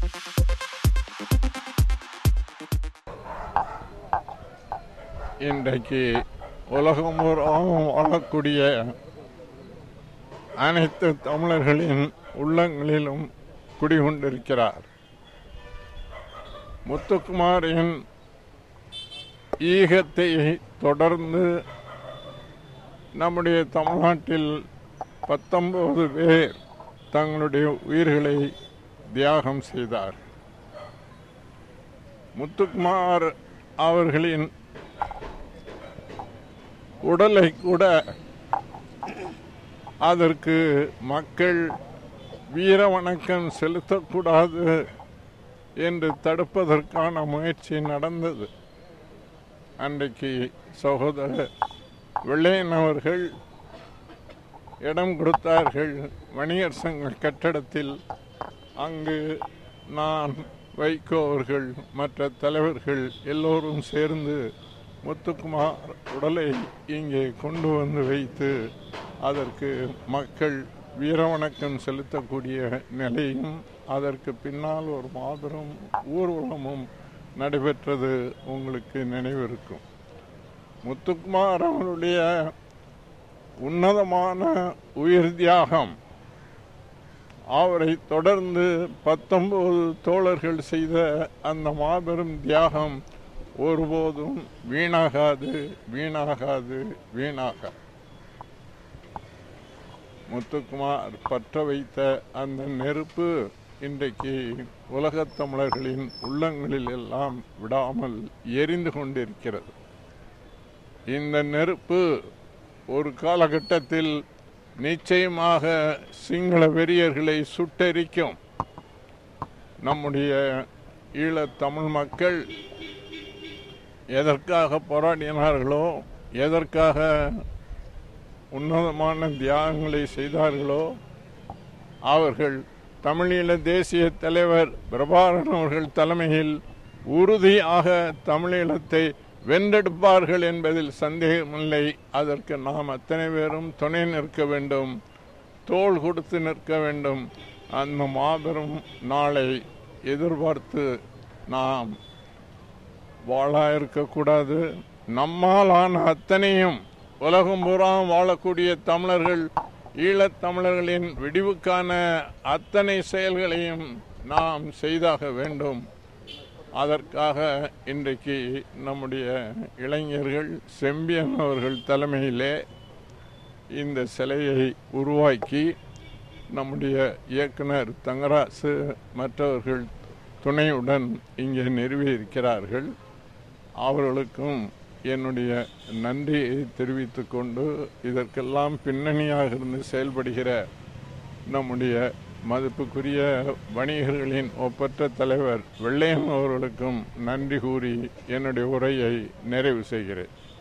இன்றைக்கு உலகம் முழுவதும் வாழக்கூடிய அனைத்து தமிழர்களின் உள்ளங்களிலும் குடிகொண்டிருக்கிறார் முத்துக்குமாரின் ஈகத்தை தொடர்ந்து நம்முடைய தமிழ்நாட்டில் பத்தொன்பது பேர் தங்களுடைய உயிர்களை தியாகம் செய்தார் முத்துக்குமார் அவர்களின் உடலை கூட அதற்கு மக்கள் வீர வணக்கம் செலுத்தக்கூடாது என்று தடுப்பதற்கான முயற்சி நடந்தது அன்றைக்கு சகோதரர் வெள்ளையன் அவர்கள் இடம் கொடுத்தார்கள் வணிகர் சங்க கட்டடத்தில் அங்கு நான் வைகோ அவர்கள் மற்ற தலைவர்கள் எல்லோரும் சேர்ந்து முத்துக்குமார் உடலை இங்கே கொண்டு வந்து வைத்து அதற்கு மக்கள் வீரவணக்கம் செலுத்தக்கூடிய நிலையும் அதற்கு பின்னால் ஒரு மாபெரும் ஊர்வலமும் நடைபெற்றது உங்களுக்கு நினைவிருக்கும் முத்துக்குமார் அவருடைய உன்னதமான உயிர் தியாகம் அவரை தொடர்ந்து பத்தொன்பது தோழர்கள் செய்த அந்த மாபெரும் தியாகம் ஒருபோதும் வீணாகாது வீணாகாது வீணாகாது முத்துக்குமார் பற்ற வைத்த அந்த நெருப்பு இன்றைக்கு உலகத் தமிழர்களின் உள்ளங்களில் எல்லாம் விடாமல் எரிந்து கொண்டிருக்கிறது இந்த நெருப்பு ஒரு காலகட்டத்தில் நிச்சயமாக சிங்கள வெறியர்களை சுட்டெரிக்கும் நம்முடைய ஈழத் தமிழ் மக்கள் எதற்காக போராடினார்களோ எதற்காக உன்னதமான தியாகங்களை செய்தார்களோ அவர்கள் தமிழீழ தேசிய தலைவர் பிரபாகரன் அவர்கள் தலைமையில் உறுதியாக தமிழீழத்தை வென்றெடுப்பார்கள் என்பதில் சந்தேகமில்லை அதற்கு நாம் அத்தனை பேரும் துணை நிற்க வேண்டும் தோள் கொடுத்து நிற்க வேண்டும் அந்த மாபெரும் நாளை எதிர்பார்த்து நாம் வாழா இருக்கக்கூடாது நம்மாலான அத்தனையும் உலகம் பூரா வாழக்கூடிய தமிழர்கள் ஈழத் தமிழர்களின் விடிவுக்கான அத்தனை செயல்களையும் நாம் செய்தாக வேண்டும் அதற்காக இன்றைக்கு நம்முடைய இளைஞர்கள் செம்பியன் அவர்கள் தலைமையிலே இந்த சிலையை உருவாக்கி நம்முடைய இயக்குனர் தங்கராசு மற்றவர்கள் துணையுடன் இங்கே நிறுவியிருக்கிறார்கள் அவர்களுக்கும் என்னுடைய நன்றியை தெரிவித்துக் கொண்டு இதற்கெல்லாம் பின்னணியாக இருந்து செயல்படுகிற நம்முடைய மதிப்புக்குரிய வணிகர்களின் ஒப்பற்ற தலைவர் வெள்ளையன் அவர்களுக்கும் நன்றி கூறி என்னுடைய உரையை நிறைவு செய்கிறேன்